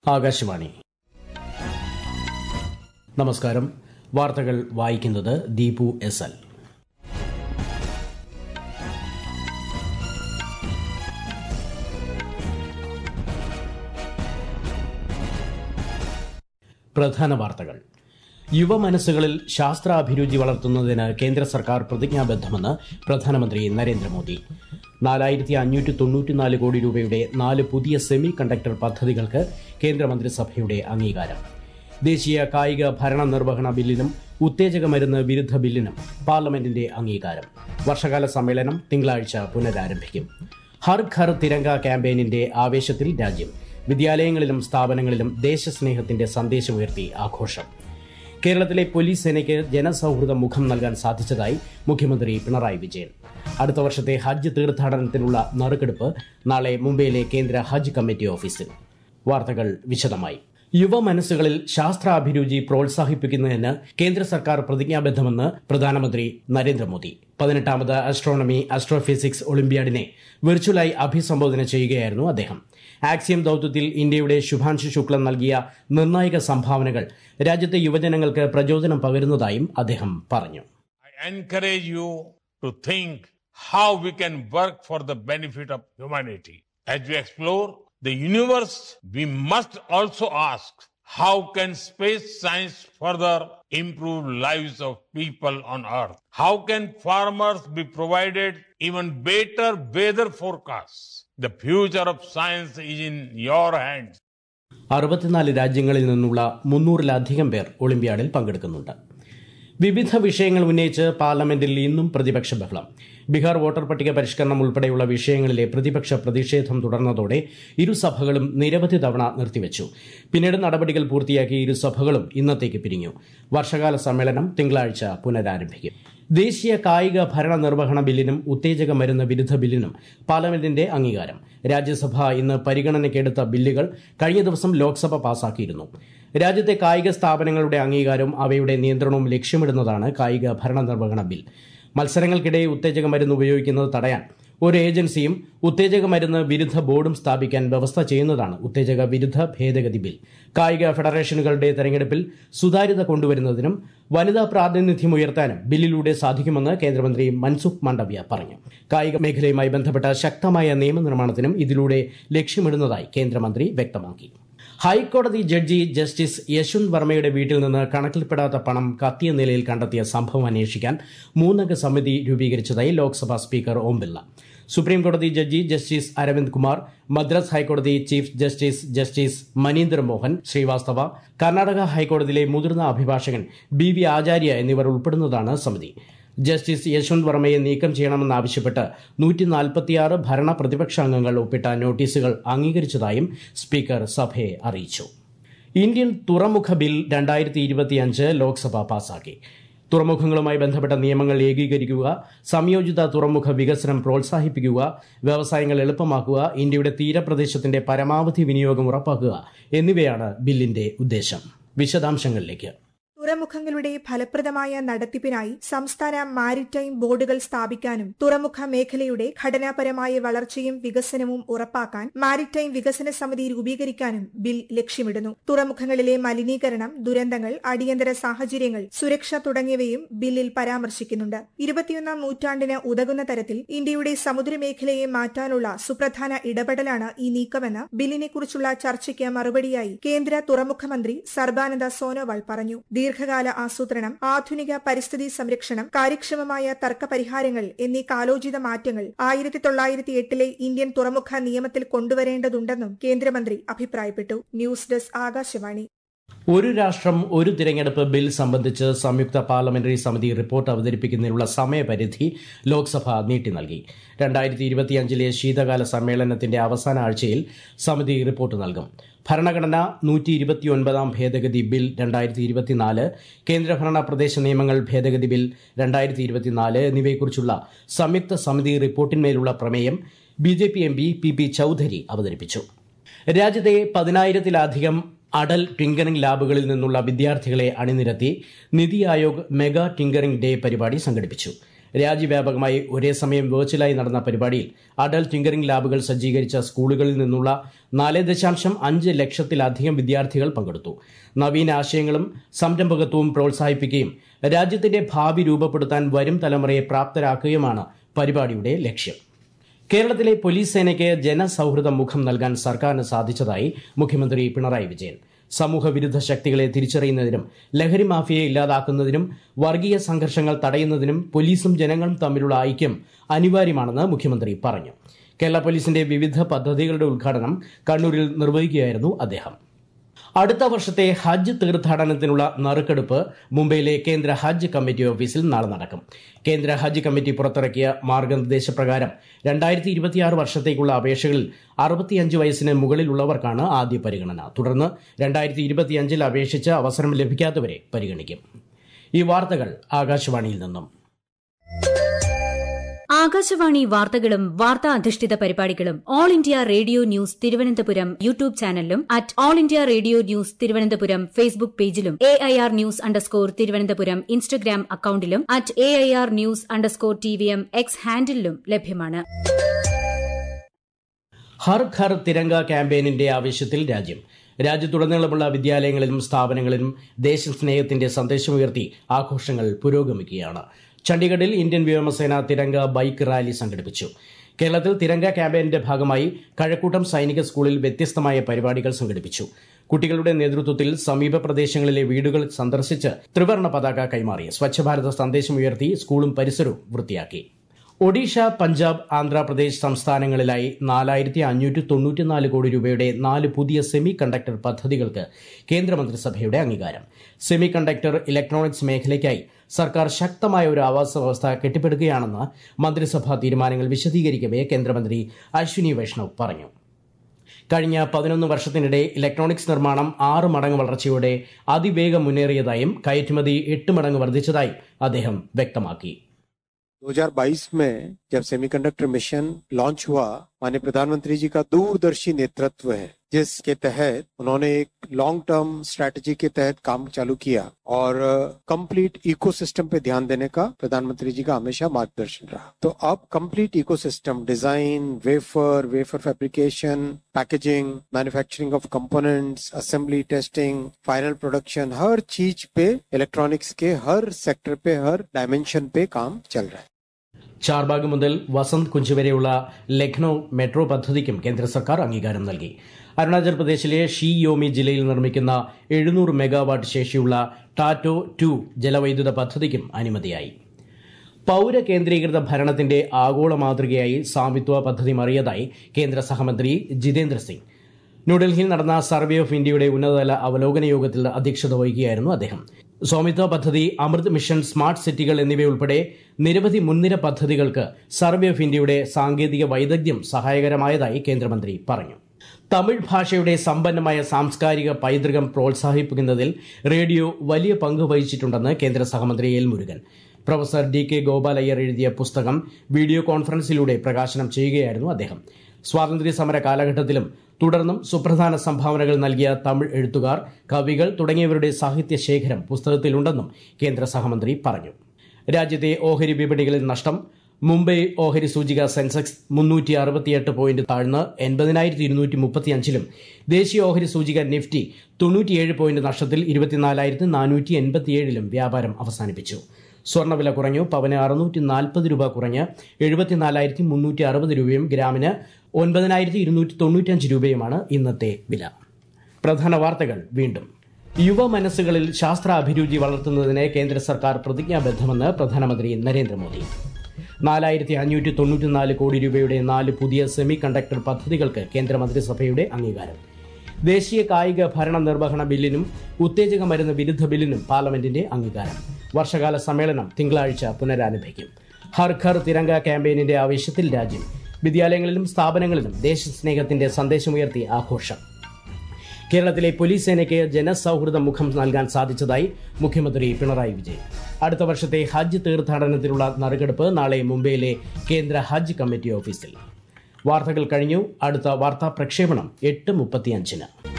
ആകാശവാണി നമസ്കാരം വാർത്തകൾ വായിക്കുന്നത് ദീപു എസ് എൽ പ്രധാന വാർത്തകൾ യുവമനസ്സുകളിൽ ശാസ്ത്രാഭിരുചി വളർത്തുന്നതിന് കേന്ദ്ര സർക്കാർ പ്രതിജ്ഞാബദ്ധമെന്ന് പ്രധാനമന്ത്രി നരേന്ദ്രമോദി നാലായിരത്തി അഞ്ഞൂറ്റി തൊണ്ണൂറ്റിനാല് കോടി രൂപയുടെ നാല് പുതിയ സെമി കണ്ടക്ടർ പദ്ധതികൾക്ക് കേന്ദ്രമന്ത്രിസഭയുടെ അംഗീകാരം ദേശീയ കായിക ഭരണ നിർവഹണ ബില്ലിനും ഉത്തേജക മരുന്ന് വിരുദ്ധ ബില്ലിനും പാർലമെന്റിന്റെ അംഗീകാരം വർഷകാല സമ്മേളനം തിങ്കളാഴ്ച പുനരാരംഭിക്കും ഹർ ഘർ തിരങ്ക ക്യാമ്പയിനിന്റെ ആവേശത്തിൽ രാജ്യം വിദ്യാലയങ്ങളിലും സ്ഥാപനങ്ങളിലും ദേശസ്നേഹത്തിന്റെ സന്ദേശമുയർത്തി ആഘോഷം കേരളത്തിലെ പോലീസ് സേനയ്ക്ക് ജനസൌഹൃദ മുഖം നൽകാൻ സാധിച്ചതായി മുഖ്യമന്ത്രി പിണറായി വിജയൻ അടുത്ത വർഷത്തെ ഹജ്ജ് തീർത്ഥാടനത്തിനുള്ള നറുക്കെടുപ്പ് നാളെ മുംബൈയിലെ കേന്ദ്ര ഹജ്ജ് കമ്മിറ്റി ഓഫീസിൽ വാർത്തകൾ വിശദമായി യുവമനസ്സുകളിൽ ശാസ്ത്രാഭിരുചി പ്രോത്സാഹിപ്പിക്കുന്നതിന് കേന്ദ്ര സർക്കാർ പ്രതിജ്ഞാബദ്ധമെന്ന് പ്രധാനമന്ത്രി നരേന്ദ്രമോദി പതിനെട്ടാമത് ആസ്ട്രോണമി ആസ്ട്രോഫിസിക്സ് ഒളിമ്പ്യാഡിനെ വെർച്വലായി അഭിസംബോധന ചെയ്യുകയായിരുന്നു അദ്ദേഹം ആക്സിയം ദൌത്യത്തിൽ ഇന്ത്യയുടെ ശുഭാൻശു ശുക്ലം നൽകിയ നിർണായക സംഭാവനകൾ രാജ്യത്തെ യുവജനങ്ങൾക്ക് പ്രചോദനം പകരുന്നതായും അദ്ദേഹം പറഞ്ഞു I encourage you to think how we can work for the benefit of humanity. As we explore the universe, we must also ask how can space science further improve lives of people on earth? How can farmers be provided even better weather forecasts? The future of science is in your hands. അറുപത്തിനാല് രാജ്യങ്ങളിൽ നിന്നുള്ള മുന്നൂറിലധികം പേർ ഒളിമ്പ്യാഡിൽ പങ്കെടുക്കുന്നുണ്ട് വിവിധ വിഷയങ്ങൾ ഉന്നയിച്ച് പാർലമെന്റിൽ ഇന്നും പ്രതിപക്ഷ ബഹളം ബീഹാർ വോട്ടർ പട്ടിക പരിഷ്കരണം ഉൾപ്പെടെയുള്ള വിഷയങ്ങളിലെ പ്രതിപക്ഷ പ്രതിഷേധം തുടർന്നതോടെ ഇരുസഭകളും നിരവധി തവണ നിർത്തിവച്ചു പിന്നീട് നടപടികൾ പൂർത്തിയാക്കി ഇരുസഭകളും ഇന്നത്തേക്ക് പിരിഞ്ഞു വർഷകാല സമ്മേളനം തിങ്കളാഴ്ച പുനരാരംഭിക്കും ദേശീയ കായിക ഭരണ നിർവഹണ ബില്ലിനും ഉത്തേജക മരുന്ന് വിരുദ്ധ ബില്ലിനും പാർലമെന്റിന്റെ അംഗീകാരം രാജ്യസഭ ഇന്ന് പരിഗണനയ്ക്കെടുത്ത ബില്ലുകൾ കഴിഞ്ഞ ദിവസം ലോക്സഭ പാസാക്കിയിരുന്നു രാജ്യത്തെ കായിക സ്ഥാപനങ്ങളുടെ അംഗീകാരവും അവയുടെ നിയന്ത്രണവും ലക്ഷ്യമിടുന്നതാണ് കായിക ഭരണ നിർവഹണ ബിൽ മത്സരങ്ങൾക്കിടെ ഉത്തേജക മരുന്ന് ഉപയോഗിക്കുന്നത് തടയാൻ ഒരു ഏജൻസിയും ഉത്തേജക മരുന്ന് വിരുദ്ധ ബോർഡും സ്ഥാപിക്കാൻ വ്യവസ്ഥ ചെയ്യുന്നതാണ് ഉത്തേജക വിരുദ്ധ ഭേദഗതി ബിൽ കായിക ഫെഡറേഷനുകളുടെ തെരഞ്ഞെടുപ്പിൽ സുതാര്യത കൊണ്ടുവരുന്നതിനും വനിതാ പ്രാതിനിധ്യം ഉയർത്താനും ബില്ലിലൂടെ സാധിക്കുമെന്ന് കേന്ദ്രമന്ത്രി മൻസുഖ് മാണ്ഡവ്യ പറഞ്ഞു കായിക മേഖലയുമായി ബന്ധപ്പെട്ട ശക്തമായ നിയമനിർമ്മാണത്തിനും ഇതിലൂടെ ലക്ഷ്യമിടുന്നതായി കേന്ദ്രമന്ത്രി വ്യക്തമാക്കി ഹൈക്കോടതി ജഡ്ജി ജസ്റ്റിസ് യശ്വന്ത് വർമ്മയുടെ വീട്ടിൽ നിന്ന് കണക്കിൽപ്പെടാത്ത പണം കത്തിയ നിലയിൽ കണ്ടെത്തിയ സംഭവം അന്വേഷിക്കാൻ മൂന്നംഗ സമിതി രൂപീകരിച്ചതായി ലോക്സഭാ സ്പീക്കർ ഓം ബിർള സുപ്രീം കോടതി ജഡ്ജി ജസ്റ്റിസ് അരവിന്ദ് കുമാർ മദ്രാസ് ഹൈക്കോടതി chief justice justice Maninder Mohan Srivastava Karnataka ഹൈക്കോടതിയിലെ മുതിർന്ന അഭിഭാഷകൻ ബി വി ആചാര്യ എന്നിവർ ഉൾപ്പെടുന്നതാണ് സമിതി ജസ്റ്റിസ് യശ്വന്ത് വർമ്മയെ നീക്കം ചെയ്യണമെന്നാവശ്യപ്പെട്ട് നൂറ്റി നാൽപ്പത്തിയാറ് ഭരണ പ്രതിപക്ഷ അംഗങ്ങൾ ഒപ്പിട്ട നോട്ടീസുകൾ അംഗീകരിച്ചതായും സ്പീക്കർ സഭയെ അറിയിച്ചു ഇന്ത്യൻ തുറമുഖ ബിൽ രണ്ടായിരത്തി ഇരുപത്തിയഞ്ച് ലോക്സഭ പാസാക്കി തുറമുഖങ്ങളുമായി ബന്ധപ്പെട്ട നിയമങ്ങൾ ഏകീകരിക്കുക സംയോജിത തുറമുഖ വികസനം പ്രോത്സാഹിപ്പിക്കുക വ്യവസായങ്ങൾ എളുപ്പമാക്കുക ഇന്ത്യയുടെ തീരപ്രദേശത്തിന്റെ പരമാവധി വിനിയോഗം ഉറപ്പാക്കുക എന്നിവയാണ് ബില്ലിന്റെ ഉദ്ദേശം വിശദാംശങ്ങളിലേക്ക് തുറമുഖങ്ങളുടെ ഫലപ്രദമായ നടത്തിപ്പിനായി സംസ്ഥാന മാരിടൈം ബോർഡുകൾ സ്ഥാപിക്കാനും തുറമുഖ മേഖലയുടെ ഘടനാപരമായ വളർച്ചയും വികസനവും ഉറപ്പാക്കാൻ മാരിടൈം വികസന സമിതി രൂപീകരിക്കാനും ബിൽ ലക്ഷ്യമിടുന്നു തുറമുഖങ്ങളിലെ മലിനീകരണം ദുരന്തങ്ങൾ അടിയന്തര സാഹചര്യങ്ങൾ സുരക്ഷ തുടങ്ങിയവയും ബില്ലിൽ പരാമർശിക്കുന്നുണ്ട് ഇരുപത്തിയൊന്നാം നൂറ്റാണ്ടിന് ഉതകുന്ന തരത്തിൽ ഇന്ത്യയുടെ സമുദ്രമേഖലയെ മാറ്റാനുള്ള സുപ്രധാന ഇടപെടലാണ് ഈ നീക്കമെന്ന് ബില്ലിനെക്കുറിച്ചുള്ള ചർച്ചയ്ക്ക് മറുപടിയായി കേന്ദ്ര തുറമുഖ മന്ത്രി സർബാനന്ദ സോനോവാൾ പറഞ്ഞു ദീർഘകാല ആസൂത്രണം ആധുനിക പരിസ്ഥിതി സംരക്ഷണം കാര്യക്ഷമമായ തർക്ക പരിഹാരങ്ങൾ എന്നീ കാലോചിത മാറ്റങ്ങൾ ആയിരത്തി തൊള്ളായിരത്തി എട്ടിലെ ഇന്ത്യൻ തുറമുഖ നിയമത്തിൽ കൊണ്ടുവരേണ്ടതുണ്ടെന്നും കേന്ദ്രമന്ത്രി അഭിപ്രായപ്പെട്ടു ന്യൂസ് ഡെസ്ക് ആകാശവാണി ഒരു രാഷ്ട്രം ഒരു തിരഞ്ഞെടുപ്പ് ബിൽ സംബന്ധിച്ച് സംയുക്ത പാർലമെന്ററി സമിതി റിപ്പോർട്ട് അവതരിപ്പിക്കുന്നതിനുള്ള സമയപരിധി ലോക്സഭ നീട്ടി നൽകി രണ്ടായിരത്തി ഇരുപത്തിയഞ്ചിലെ ശീതകാല സമ്മേളനത്തിന്റെ അവസാന ആഴ്ചയിൽ സമിതി റിപ്പോർട്ട് നൽകും ഭരണഘടന നൂറ്റി ഇരുപത്തിയൊൻപതാം ഭേദഗതി ബിൽ രണ്ടായിരത്തി ഇരുപത്തിനാല് കേന്ദ്രഭരണ പ്രദേശ നിയമങ്ങൾ ഭേദഗതി ബിൽ രണ്ടായിരത്തി ഇരുപത്തിനാല് എന്നിവയെക്കുറിച്ചുള്ള സംയുക്ത സമിതി റിപ്പോർട്ടിന്മേലുള്ള പ്രമേയം B J P M P P P Chaudhary അവതരിപ്പിച്ചു രാജ്യത്തെ പതിനായിരത്തിലധികം അടൽ ടിങ്കറിംഗ് ലാബുകളിൽ നിന്നുള്ള വിദ്യാർത്ഥികളെ അണിനിരത്തി NITI Aayog mega tinkering day പരിപാടി സംഘടിപ്പിച്ചു രാജ്യവ്യാപകമായി ഒരേ സമയം വെർച്വലായി നടന്ന പരിപാടിയിൽ അടൽ ടിങ്കറിംഗ് ലാബുകൾ സജ്ജീകരിച്ച സ്കൂളുകളിൽ നിന്നുള്ള നാല് ദശാംശം അഞ്ച് ലക്ഷത്തിലധികം വിദ്യാർത്ഥികൾ പങ്കെടുത്തു നവീന ആശയങ്ങളും സംരംഭകത്വവും പ്രോത്സാഹിപ്പിക്കുകയും രാജ്യത്തിന്റെ ഭാവി രൂപപ്പെടുത്താൻ വരും തലമുറയെ പ്രാപ്തരാക്കുകയുമാണ് പരിപാടിയുടെ ലക്ഷ്യം കേരളത്തിലെ പോലീസ് സേനയ്ക്ക് ജനസൌഹൃദ മുഖം നൽകാൻ സർക്കാരിന് സാധിച്ചതായി മുഖ്യമന്ത്രി പിണറായി വിജയൻ സമൂഹ വിരുദ്ധ ശക്തികളെ തിരിച്ചറിയുന്നതിനും ലഹരി മാഫിയയെ ഇല്ലാതാക്കുന്നതിനും വർഗീയ സംഘർഷങ്ങൾ തടയുന്നതിനും പോലീസും ജനങ്ങളും തമ്മിലുള്ള ഐക്യം അനിവാര്യമാണെന്ന് മുഖ്യമന്ത്രി പറഞ്ഞു കേരള പോലീസിന്റെ വിവിധ പദ്ധതികളുടെ ഉദ്ഘാടനം കണ്ണൂരിൽ നിർവഹിക്കുകയായിരുന്നു അദ്ദേഹം അടുത്ത വർഷത്തെ ഹജ്ജ് തീർത്ഥാടനത്തിനുള്ള നറുക്കെടുപ്പ് മുംബൈയിലെ കേന്ദ്ര ഹജ്ജ് കമ്മിറ്റി ഓഫീസിൽ നാളെ നടക്കും കേന്ദ്ര ഹജ്ജ് കമ്മിറ്റി പുറത്തിറക്കിയ മാർഗനിർദ്ദേശപ്രകാരം രണ്ടായിരത്തി ഇരുപത്തിയാറ് വർഷത്തേക്കുള്ള അപേക്ഷകളിൽ അറുപത്തിയഞ്ച് വയസ്സിന് മുകളിലുള്ളവർക്കാണ് ആദ്യ പരിഗണന തുടർന്ന് രണ്ടായിരത്തി ഇരുപത്തിയഞ്ചിൽ അപേക്ഷിച്ച് അവസരം ലഭിക്കാത്തവരെ പരിഗണിക്കും ഈ വാർത്തകൾ ആകാശവാണിയിൽ നിന്നും ആകാശവാണി വാർത്തകളും വാർത്താ അധിഷ്ഠിത പരിപാടികളും all India radio news Thiruvananthapuram YouTube ചാനലിലും at all India radio news Thiruvananthapuram Facebook പേജിലും A I R news underscore Thiruvananthapuram Instagram അക്കൌണ്ടിലും at A I R news underscore T V M X ഹാൻഡിലും ലഭ്യമാണ് ഹർ ഘർ തിരങ്ക ക്യാമ്പയിനിന്റെ ആവേശത്തിൽ രാജ്യം രാജ്യത്തുടനീളമുള്ള വിദ്യാലയങ്ങളിലും സ്ഥാപനങ്ങളിലും ദേശസ്നേഹത്തിന്റെ സന്ദേശമുയർത്തി ആഘോഷങ്ങൾ പുരോഗമിക്കുകയാണ് ചണ്ഡീഗഡിൽ ഇന്ത്യൻ വ്യോമസേന തിരങ്ക ബൈക്ക് റാലി സംഘടിപ്പിച്ചു കേരളത്തിൽ തിരങ്ക ക്യാമ്പയിന്റെ ഭാഗമായി കഴക്കൂട്ടം സൈനിക സ്കൂളിൽ വ്യത്യസ്തമായ പരിപാടികൾ സംഘടിപ്പിച്ചു കുട്ടികളുടെ നേതൃത്വത്തിൽ സമീപ പ്രദേശങ്ങളിലെ വീടുകൾ സന്ദർശിച്ച് ത്രിവർണ പതാക കൈമാറി സ്വച്ഛ ഭാരത സന്ദേശമുയർത്തി സ്കൂളും പരിസരവും വൃത്തിയാക്കി ഒഡീഷ പഞ്ചാബ് ആന്ധ്രാപ്രദേശ് സംസ്ഥാനങ്ങളിലായി നാലായിരത്തി അഞ്ഞൂറ്റി തൊണ്ണൂറ്റിനാല് കോടി രൂപയുടെ നാല് പുതിയ സെമി കണ്ടക്ടർ പദ്ധതികൾക്ക് കേന്ദ്രമന്ത്രിസഭയുടെ അംഗീകാരം സെമി കണ്ടക്ടർ ഇലക്ട്രോണിക്സ് മേഖലയ്ക്കായി സർക്കാർ ശക്തമായ ഒരു ആവാസ വ്യവസ്ഥ കെട്ടിപ്പടുക്കുകയാണെന്ന് മന്ത്രിസഭാ തീരുമാനങ്ങൾ വിശദീകരിക്കവെ കേന്ദ്രമന്ത്രി അശ്വിനി വൈഷ്ണവ് പറഞ്ഞു കഴിഞ്ഞ പതിനൊന്ന് വർഷത്തിനിടെ ഇലക്ട്രോണിക്സ് നിർമ്മാണം ആറ് മടങ്ങ് വളർച്ചയോടെ അതിവേഗം മുന്നേറിയതായും കയറ്റുമതി എട്ട് മടങ്ങ് വർദ്ധിച്ചതായും അദ്ദേഹം വ്യക്തമാക്കി 2022 में जब सेमीकंडक्टर मिशन लॉन्च हुआ माननीय प्रधानमंत्री जी का दूरदर्शी नेतृत्व है जिसके तहत उन्होंने एक लॉन्ग टर्म स्ट्रैटेजी के तहत काम चालू किया और कंप्लीट इकोसिस्टम पे ध्यान देने का प्रधानमंत्री जी का हमेशा मार्गदर्शन रहा तो अब complete ecosystem design wafer wafer fabrication packaging manufacturing of components assembly testing final production हर चीज पे इलेक्ट्रॉनिक्स के हर सेक्टर पे हर डायमेंशन पे काम चल रहा है ചാർബാഗ് മുതൽ വസന്ത് കുഞ്ച് വരെയുള്ള ലക്നൌ മെട്രോ പദ്ധതിക്കും കേന്ദ്ര സർക്കാർ അംഗീകാരം നൽകി അരുണാചൽ പ്രദേശിലെ ഷീ യോമി ജില്ലയിൽ നിർമ്മിക്കുന്ന എഴുന്നൂറ് മെഗാവാട്ട് ശേഷിയുള്ള ടാറ്റോ ടു ജലവൈദ്യുത പദ്ധതിക്കും അനുമതിയായി പൌര കേന്ദ്രീകൃത ഭരണത്തിന്റെ ആഗോള മാതൃകയായി സാമിത്വ പദ്ധതി മാറിയതായി കേന്ദ്ര സഹമന്ത്രി ജിതേന്ദ്ര സിംഗ് ന്യൂഡൽഹിയിൽ നടന്ന സർവേ ഓഫ് ഇന്ത്യയുടെ ഉന്നതതല അവലോകന യോഗത്തിൽ അധ്യക്ഷത വഹിക്കുകയായിരുന്നു അദ്ദേഹം സ്വാമിത്വ പദ്ധതി അമൃത് മിഷൻ സ്മാർട്ട് സിറ്റികൾ എന്നിവയുൾപ്പെടെ നിരവധി മുൻനിര പദ്ധതികൾക്ക് സർവേ ഓഫ് ഇന്ത്യയുടെ സാങ്കേതിക വൈദഗ്ധ്യം സഹായകരമായതായി കേന്ദ്രമന്ത്രി പറഞ്ഞു തമിഴ് ഭാഷയുടെ സമ്പന്നമായ സാംസ്കാരിക പൈതൃകം പ്രോത്സാഹിപ്പിക്കുന്നതിൽ റേഡിയോ വലിയ പങ്ക് വഹിച്ചിട്ടുണ്ടെന്ന് കേന്ദ്ര സഹമന്ത്രി L Murugan professor D K Gopalaiyer എഴുതിയ പുസ്തകം വീഡിയോ കോൺഫറൻസിലൂടെ പ്രകാശനം ചെയ്യുകയായിരുന്നു അദ്ദേഹം സ്വാതന്ത്ര്യ സമര കാലഘട്ടത്തിലും തുടർന്നും സുപ്രധാന സംഭാവനകൾ നൽകിയ തമിഴ് എഴുത്തുകാർ കവികൾ തുടങ്ങിയവരുടെ സാഹിത്യ ശേഖരം പുസ്തകത്തിലുണ്ടെന്നും കേന്ദ്ര സഹമന്ത്രി പറഞ്ഞു രാജ്യത്തെ ഓഹരി വിപണികളിൽ നഷ്ടം മുംബൈ ഓഹരി സൂചിക സെൻസെക്സ് മുന്നൂറ്റി അറുപത്തിയെട്ട് പോയിന്റ് താഴ്ന്ന് എൺപതിനായിരത്തി ഇരുന്നൂറ്റി മുപ്പത്തിയഞ്ചിലും ദേശീയ ഓഹരി സൂചിക നിഫ്റ്റി തൊണ്ണൂറ്റിയേഴ് പോയിന്റ് നഷ്ടത്തിൽ ഇരുപത്തിനാലായിരത്തി നാനൂറ്റി എൺപത്തിയേഴിലും വ്യാപാരം അവസാനിപ്പിച്ചു സ്വർണ്ണവില കുറഞ്ഞു പവന് അറുന്നൂറ്റി നാൽപ്പത് രൂപ കുറഞ്ഞ് എഴുപത്തിനാലായിരത്തി മുന്നൂറ്റി അറുപത് രൂപയും ഗ്രാമിന് ഒൻപതിനായിരത്തി ഇരുന്നൂറ്റി തൊണ്ണൂറ്റഞ്ച് രൂപയുമാണ് ഇന്നത്തെ വില പ്രധാന വാർത്തകൾ വീണ്ടും യുവ മനസ്സുകളിൽ ശാസ്ത്ര അഭിരുചി വളർത്തുന്നതിന് കേന്ദ്ര സർക്കാർ പ്രതിജ്ഞാബദ്ധമെന്ന് പ്രധാനമന്ത്രി നരേന്ദ്രമോദി നാലായിരത്തി അഞ്ഞൂറ്റി തൊണ്ണൂറ്റിനാല് കോടി രൂപയുടെ നാല് പുതിയ സെമി കണ്ടക്ടർ പദ്ധതികൾക്ക് കേന്ദ്രമന്ത്രിസഭയുടെ അംഗീകാരം ദേശീയ കായിക ഭരണ നിർവഹണ ബില്ലിനും ഉത്തേജക മരുന്ന് വിരുദ്ധ ബില്ലിനും പാർലമെന്റിന്റെ അംഗീകാരം വർഷകാല സമ്മേളനം തിങ്കളാഴ്ച പുനരാരംഭിക്കും ഹർ ഘർ തിരങ്ക ക്യാമ്പയിനിന്റെ ആവേശത്തിൽ രാജ്യം വിദ്യാലയങ്ങളിലും സ്ഥാപനങ്ങളിലും ദേശസ്നേഹത്തിന്റെ സന്ദേശമുയർത്തി ആഘോഷം കേരളത്തിലെ പോലീസ് സേനയ്ക്ക് ജനസൌഹൃദ മുഖം നൽകാൻ സാധിച്ചതായി മുഖ്യമന്ത്രി പിണറായി വിജയൻ അടുത്ത വർഷത്തെ ഹജ്ജ് തീർത്ഥാടനത്തിനുള്ള നറുക്കെടുപ്പ് നാളെ മുംബൈയിലെ കേന്ദ്ര ഹജ്ജ് കമ്മിറ്റി ഓഫീസിൽ വാർത്തകൾ കഴിഞ്ഞു അടുത്ത വാർത്താ പ്രക്ഷേപണം എട്ട് മുപ്പത്തിയഞ്ചിന്